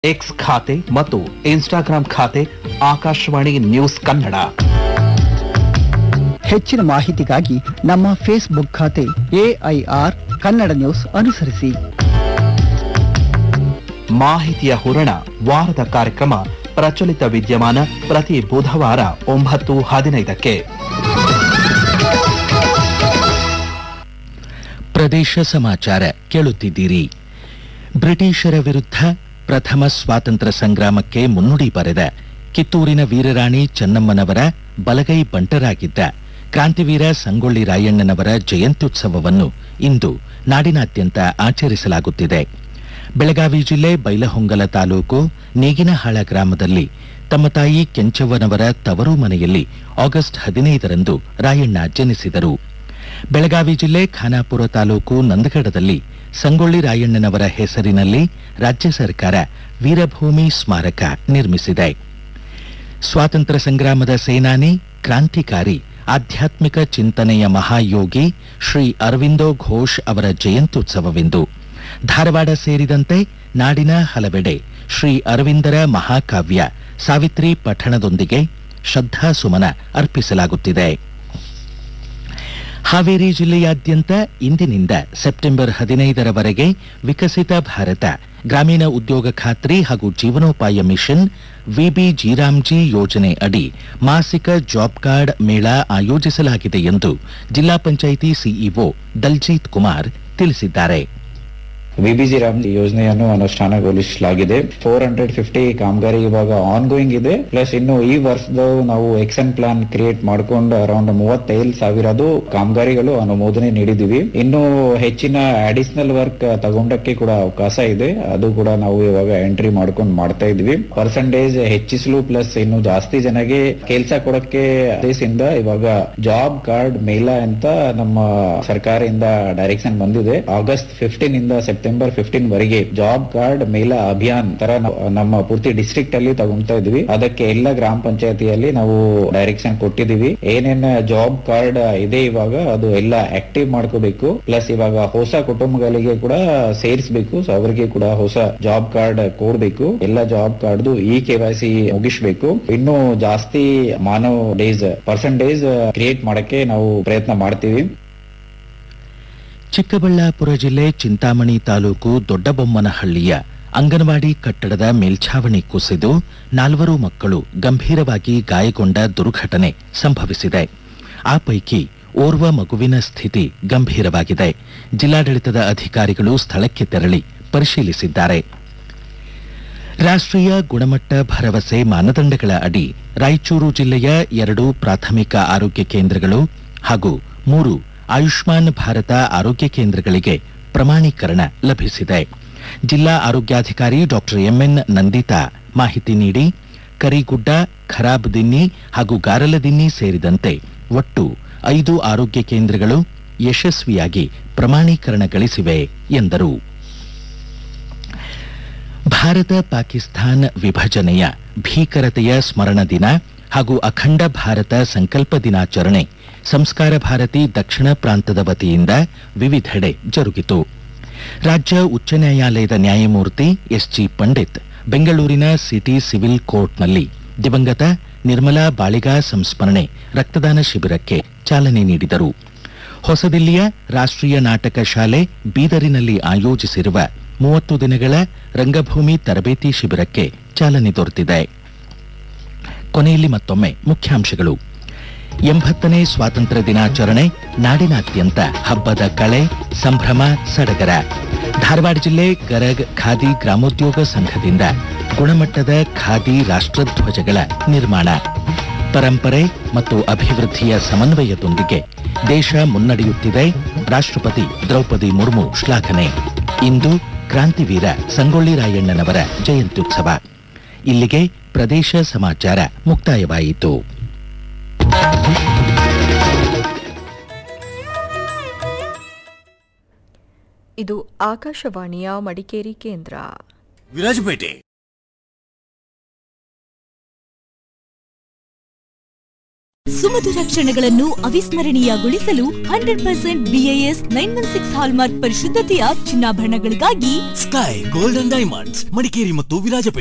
X ಖಾತೆ ಮತ್ತು Instagram ಖಾತೆ ಆಕಾಶವಾಣಿ ನ್ಯೂಸ್ ಕನ್ನಡ ಹೆಚ್ಚಿನ ಮಾಹಿತಿಗಾಗಿ ನಮ್ಮ ಫೇಸ್ಬುಕ್ ಖಾತೆ ಎಐಆರ್ ಕನ್ನಡ ನ್ಯೂಸ್ ಅನುಸರಿಸಿ ಮಾಹಿತಿಯ ಹೂರಣ ವಾರದ ಕಾರ್ಯಕ್ರಮ ಪ್ರಚಲಿತ ವಿದ್ಯಮಾನ ಪ್ರತಿ ಬುಧವಾರ ಒಂಬತ್ತು ಹದಿನೈದಕ್ಕೆ ಪ್ರದೇಶ ಸಮಾಚಾರ ಕೇಳುತ್ತಿದ್ದೀರಿ ಬ್ರಿಟಿಷರ ವಿರುದ್ಧ ಪ್ರಥಮ ಸ್ವಾತಂತ್ರ್ಯ ಸಂಗ್ರಾಮಕ್ಕೆ ಮುನ್ನುಡಿ ಬರೆದ ಕಿತ್ತೂರಿನ ವೀರರಾಣಿ ಚೆನ್ನಮ್ಮನವರ ಬಲಗೈ ಬಂಟರಾಗಿದ್ದ ಕ್ರಾಂತಿವೀರ ಸಂಗೊಳ್ಳಿ ರಾಯಣ್ಣನವರ ಜಯಂತ್ಯುತ್ಸವವನ್ನು ಇಂದು ನಾಡಿನಾದ್ಯಂತ ಆಚರಿಸಲಾಗುತ್ತಿದೆ ಬೆಳಗಾವಿ ಜಿಲ್ಲೆ ಬೈಲಹೊಂಗಲ ತಾಲೂಕು ನೇಗಿನಹಾಳ ಗ್ರಾಮದಲ್ಲಿ ತಮ್ಮ ತಾಯಿ ಕೆಂಚವ್ವನವರ ತವರು ಮನೆಯಲ್ಲಿ ಆಗಸ್ಟ್ ಹದಿನೈದರಂದು ರಾಯಣ್ಣ ಜನಿಸಿದರು ಬೆಳಗಾವಿ ಜಿಲ್ಲೆ ಖಾನಾಪುರ ತಾಲೂಕು ನಂದಗಡದಲ್ಲಿ ಸಂಗೊಳ್ಳಿ ರಾಯಣ್ಣನವರ ಹೆಸರಿನಲ್ಲಿ ರಾಜ್ಯ ಸರ್ಕಾರ ವೀರಭೂಮಿ ಸ್ಮಾರಕ ನಿರ್ಮಿಸಿದೆ ಸ್ವಾತಂತ್ರ್ಯ ಸಂಗ್ರಾಮದ ಸೇನಾನಿ ಕ್ರಾಂತಿಕಾರಿ ಆಧ್ಯಾತ್ಮಿಕ ಚಿಂತನೆಯ ಮಹಾಯೋಗಿ ಶ್ರೀ ಅರವಿಂದೋ ಘೋಷ್ ಅವರ ಜಯಂತ್ಯುತ್ಸವವೆಂದು ಧಾರವಾಡ ಸೇರಿದಂತೆ ನಾಡಿನ ಹಲವೆಡೆ ಶ್ರೀ ಅರವಿಂದರ ಮಹಾಕಾವ್ಯ ಸಾವಿತ್ರಿ ಪಠಣದೊಂದಿಗೆ ಶ್ರದ್ಧಾಸುಮನ ಅರ್ಪಿಸಲಾಗುತ್ತಿದೆ ಹಾವೇರಿ ಜಿಲ್ಲೆಯಾದ್ಯಂತ ಇಂದಿನಿಂದ ಸೆಪ್ಟೆಂಬರ್ ಹದಿನೈದರವರೆಗೆ ವಿಕಸಿತ ಭಾರತ ಗ್ರಾಮೀಣ ಉದ್ಯೋಗ ಖಾತ್ರಿ ಹಾಗೂ ಜೀವನೋಪಾಯ ಮಿಷನ್ ವಿಬಿ ಜೀರಾಮ್ಜಿ ಯೋಜನೆ ಅಡಿ ಮಾಸಿಕ ಜಾಬ್ ಕಾರ್ಡ್ ಮೇಳ ಆಯೋಜಿಸಲಾಗಿದೆ ಎಂದು ಜಿಲ್ಲಾ ಪಂಚಾಯಿತಿ ಸಿಇಒ ದಲ್ಜೀತ್ ಕುಮಾರ್ ತಿಳಿಸಿದ್ದಾರೆ ವಿಬಿಜಿ ರಾಮ್ ಯೋಜನೆಯನ್ನು ಅನುಷ್ಠಾನಗೊಳಿಸಲಾಗಿದೆ ಫೋರ್ ಹಂಡ್ರೆಡ್ ಫಿಫ್ಟಿ ಕಾಮಗಾರಿ ಇವಾಗ ಆನ್ ಗೋಯಿಂಗ್ ಇದೆ ಪ್ಲಸ್ ಇನ್ನು ಈ ವರ್ಷದ ನಾವು ಎಕ್ಷನ್ ಪ್ಲಾನ್ ಕ್ರಿಯೇಟ್ ಮಾಡ್ಕೊಂಡು ಅರೌಂಡ್ ಮೂವತ್ತೈದು ಸಾವಿರದು ಕಾಮಗಾರಿಗಳು ಅನುಮೋದನೆ ನೀಡಿದೀವಿ ಇನ್ನು ಹೆಚ್ಚಿನ ಅಡಿಷನಲ್ ವರ್ಕ್ ತಗೊಂಡಕ್ಕೆ ಕೂಡ ಅವಕಾಶ ಇದೆ ಅದು ಕೂಡ ನಾವು ಇವಾಗ ಎಂಟ್ರಿ ಮಾಡ್ಕೊಂಡು ಮಾಡ್ತಾ ಇದ್ವಿ ಪರ್ಸೆಂಟೇಜ್ ಹೆಚ್ಚಿಸಲು ಪ್ಲಸ್ ಇನ್ನು ಜಾಸ್ತಿ ಜನಗೆ ಕೆಲಸ ಕೊಡಕ್ಕೆ ಉದ್ದೇಶದಿಂದ ಇವಾಗ ಜಾಬ್ ಕಾರ್ಡ್ ಮೇಳ ಅಂತ ನಮ್ಮ ಸರ್ಕಾರದಿಂದ ಡೈರೆಕ್ಷನ್ ಬಂದಿದೆ ಆಗಸ್ಟ್ ಫಿಫ್ಟೀನ್ ಇಂದ ಸೆಪ್ಟೆಂಬರ್ ಫಿಫ್ಟೀನ್ ವರೆಗೆ ಜಾಬ್ ಕಾರ್ಡ್ ಮೇಳ ಅಭಿಯಾನ್ ತರ ನಾವು ನಮ್ಮ ಪೂರ್ತಿ ಡಿಸ್ಟ್ರಿಕ್ಟ್ ಅಲ್ಲಿ ತಗೊಂತಾ ಇದ್ವಿ ಅದಕ್ಕೆ ಎಲ್ಲ ಗ್ರಾಮ ಪಂಚಾಯತಿಯಲ್ಲಿ ನಾವು ಡೈರೆಕ್ಷನ್ ಕೊಟ್ಟಿದೀವಿ ಏನೇನ್ ಜಾಬ್ ಕಾರ್ಡ್ ಇದೆ ಇವಾಗ ಅದು ಎಲ್ಲ ಆಕ್ಟಿವ್ ಮಾಡ್ಕೋಬೇಕು ಪ್ಲಸ್ ಇವಾಗ ಹೊಸ ಕುಟುಂಬಗಳಿಗೆ ಕೂಡ ಸೇರಿಸಬೇಕು ಸೊ ಅವರಿಗೆ ಕೂಡ ಹೊಸ ಜಾಬ್ ಕಾರ್ಡ್ ಕೊಡ್ಬೇಕು ಎಲ್ಲ job card E K Y C ಮುಗಿಸ್ಬೇಕು ಇನ್ನು ಜಾಸ್ತಿ ಮಾನವ್ ಡೇಸ್ ಪರ್ಸೆಂಟೇಜ್ ಕ್ರಿಯೇಟ್ ಮಾಡಕ್ಕೆ ನಾವು ಪ್ರಯತ್ನ ಮಾಡ್ತೀವಿ ಚಿಕ್ಕಬಳ್ಳಾಪುರ ಜಿಲ್ಲೆ ಚಿಂತಾಮಣಿ ತಾಲೂಕು ದೊಡ್ಡಬೊಮ್ಮನಹಳ್ಳಿಯ ಅಂಗನವಾಡಿ ಕಟ್ಟಡದ ಮೇಲ್ಛಾವಣಿ ಕುಸಿದು ನಾಲ್ವರು ಮಕ್ಕಳು ಗಂಭೀರವಾಗಿ ಗಾಯಗೊಂಡ ದುರ್ಘಟನೆ ಸಂಭವಿಸಿದೆ ಆ ಪೈಕಿ ಓರ್ವ ಮಗುವಿನ ಸ್ಥಿತಿ ಗಂಭೀರವಾಗಿದೆ ಜಿಲ್ಲಾಡಳಿತದ ಅಧಿಕಾರಿಗಳು ಸ್ಥಳಕ್ಕೆ ತೆರಳಿ ಪರಿಶೀಲಿಸಿದ್ದಾರೆ ರಾಷ್ಟ್ರೀಯ ಗುಣಮಟ್ಟ ಭರವಸೆ ಮಾನದಂಡಗಳ ಅಡಿ ರಾಯಚೂರು ಜಿಲ್ಲೆಯ ಎರಡು ಪ್ರಾಥಮಿಕ ಆರೋಗ್ಯ ಕೇಂದ್ರಗಳು ಹಾಗೂ ಮೂರು ಆಯುಷ್ಮಾನ್ ಭಾರತ ಆರೋಗ್ಯ ಕೇಂದ್ರಗಳಿಗೆ ಪ್ರಮಾಣೀಕರಣ ಲಭಿಸಿದೆ ಜಿಲ್ಲಾ ಆರೋಗ್ಯಾಧಿಕಾರಿ ಡಾಕ್ಟರ್ ಎಂಎನ್ ನಂದಿತಾ ಮಾಹಿತಿ ನೀಡಿ ಕರಿಗುಡ್ಡ ಖರಾಬ್ ದಿನ್ನಿ ಹಾಗೂ ಗಾರಲದಿನ್ನಿ ಸೇರಿದಂತೆ ಒಟ್ಟು ಐದು ಆರೋಗ್ಯ ಕೇಂದ್ರಗಳು ಯಶಸ್ವಿಯಾಗಿ ಪ್ರಮಾಣೀಕರಣ ಗಳಿಸಿವೆ ಎಂದರು ಭಾರತ ಪಾಕಿಸ್ತಾನ್ ವಿಭಜನೆಯ ಭೀಕರತೆಯ ಸ್ಮರಣ ದಿನ ಹಾಗೂ ಅಖಂಡ ಭಾರತ ಸಂಕಲ್ಪ ದಿನಾಚರಣೆ ಸಂಸ್ಕಾರ ಭಾರತಿ ದಕ್ಷಿಣ ಪ್ರಾಂತದ ವತಿಯಿಂದ ವಿವಿಧೆಡೆ ಜರುಗಿತು ರಾಜ್ಯ ಉಚ್ಚ ನ್ಯಾಯಾಲಯದ ನ್ಯಾಯಮೂರ್ತಿ ಎಸ್ಜಿ ಪಂಡಿತ್ ಬೆಂಗಳೂರಿನ ಸಿಟಿ ಸಿವಿಲ್ ಕೋರ್ಟ್ನಲ್ಲಿ ದಿವಂಗತ ನಿರ್ಮಲಾ ಬಾಳಿಗಾ ಸಂಸ್ಮರಣೆ ರಕ್ತದಾನ ಶಿಬಿರಕ್ಕೆ ಚಾಲನೆ ನೀಡಿದರು ಹೊಸದಿಲ್ಲಿಯ ರಾಷ್ಟ್ರೀಯ ನಾಟಕ ಶಾಲೆ ಬೀದರಿನಲ್ಲಿ ಆಯೋಜಿಸಿರುವ ಮೂವತ್ತು ದಿನಗಳ ರಂಗಭೂಮಿ ತರಬೇತಿ ಶಿಬಿರಕ್ಕೆ ಚಾಲನೆ ದೊರೆತಿದೆ ಕೊನೆಯಲ್ಲಿ ಮತ್ತೊಮ್ಮೆ ಮುಖ್ಯಾಂಶಗಳು ಎಂಬತ್ತನೇ ಸ್ವಾತಂತ್ರ್ಯ ದಿನಾಚರಣೆ ನಾಡಿನಾದ್ಯಂತ ಹಬ್ಬದ ಕಳೆ ಸಂಭ್ರಮ ಸಡಗರ ಧಾರವಾಡ ಜಿಲ್ಲೆ ಗರಗ್ ಖಾದಿ ಗ್ರಾಮೋದ್ಯೋಗ ಸಂಘದಿಂದ ಗುಣಮಟ್ಟದ ಖಾದಿ ರಾಷ್ಟ್ರಧ್ವಜಗಳ ನಿರ್ಮಾಣ ಪರಂಪರೆ ಮತ್ತು ಅಭಿವೃದ್ಧಿಯ ಸಮನ್ವಯದೊಂದಿಗೆ ದೇಶ ಮುನ್ನಡೆಯುತ್ತಿದೆ ರಾಷ್ಟ್ರಪತಿ ದ್ರೌಪದಿ ಮುರ್ಮು ಶ್ಲಾಘನೆ ಇಂದು ಕ್ರಾಂತಿವೀರ ಸಂಗೊಳ್ಳಿ ರಾಯಣ್ಣನವರ ಜಯಂತ್ಯುತ್ಸವ ಇಲ್ಲಿಗೆ ಪ್ರದೇಶ ಸಮಾಚಾರ ಮುಕ್ತಾಯವಾಯಿತು ಇದು ಆಕಾಶವಾಣಿಯ ಮಡಿಕೇರಿ ಕೇಂದ್ರ ಸುಮಧುರ ಕ್ಷಣಗಳನ್ನು ಅವಿಸ್ಮರಣೀಯಗೊಳಿಸಲು hundred percent BIS nine one six hallmark ಪರಿಶುದ್ಧತೆಯ ಚಿನ್ನಾಭರಣಗಳಿಗಾಗಿ ಸ್ಕೈ ಗೋಲ್ಡನ್ ಡೈಮಂಡ್ಸ್ ಮಡಿಕೇರಿ ಮತ್ತು ವಿರಾಜಪೇಟೆ